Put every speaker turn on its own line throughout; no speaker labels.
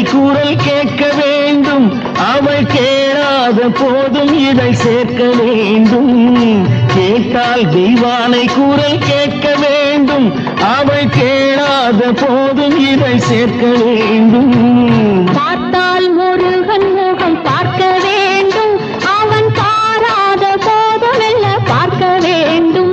குரல் கேட்க வேண்டும் அவள் கேளாத போதும் இதை சேர்க்க வேண்டும் கேட்டால் தெய்வானை குரல் கேட்க வேண்டும் அவள் கேளாத போதும் இதை சேர்க்க வேண்டும்
பார்த்தால் முருகன் முகம் பார்க்க வேண்டும் அவன் பாராத போதுமெல்ல பார்க்க வேண்டும்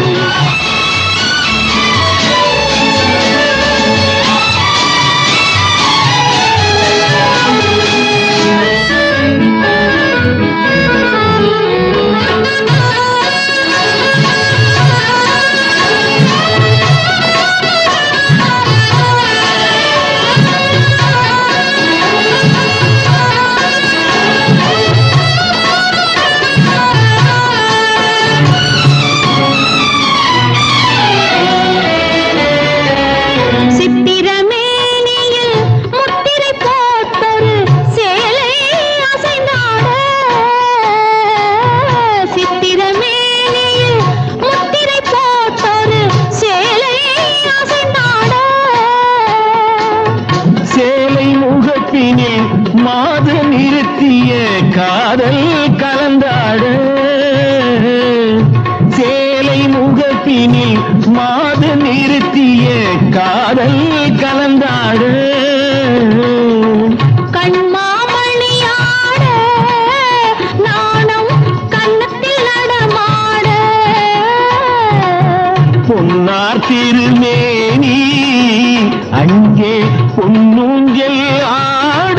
சித்திரமேனியில் முத்திரை போட்டொரு சேலை அசைந்தாட சித்திரமேனியில் முத்திரை போட்டொரு சேலை அசைந்தாட
சேலை முகத்தினில் மாது நிறுத்திய காதல் கலந்தாட சேலை முகத்தினில் மாது நிறுத்திய காதல் கலந்தாட
கண்மாமணியாட நாணம் கன்னத்தில் நடமாட
பொன்னார் திருமேனி அங்கே பொன்னூஞ்சல் ஆட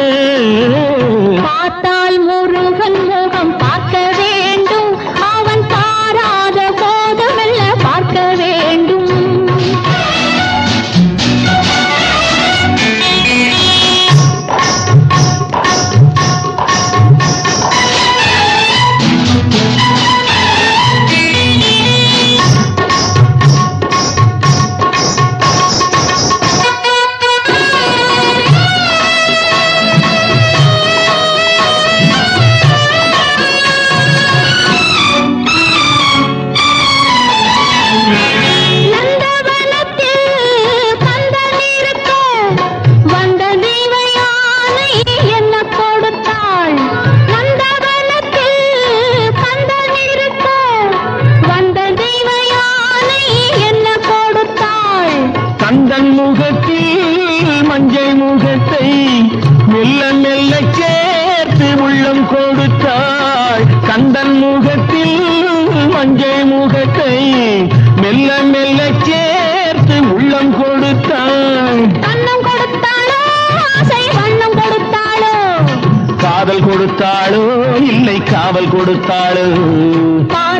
பார்த்தால் முருகன் முகம் பார்க்க வேண்டும் அவன் பாராத போதுமெல்ல பார்க்க வேண்டும் நந்தவனத்தில் கந்தன் இருக்க வந்த தெய்வயானை என்ன கொடுத்தாள் நந்தவனத்தில் கந்தன் இருக்க வந்த தெய்வயானை என்ன கொடுத்தாள்
கந்தன் முகத்தில் மஞ்சள் முகத்தை மெல்ல மெல்ல சேர்த்து உள்ளம் கொடுத்தாள் கந்தன் முகத்தில் மஞ்சள் முகத்தை மெல்ல மெல்ல சேர்த்து உள்ளம் கொடுத்தாள்
அன்னம் கொடுத்தாளோ ஆசை வண்ணம் கொடுத்தாளோ
காதல் கொடுத்தாளோ இல்லை காவல் கொடுத்தாளோ
பால்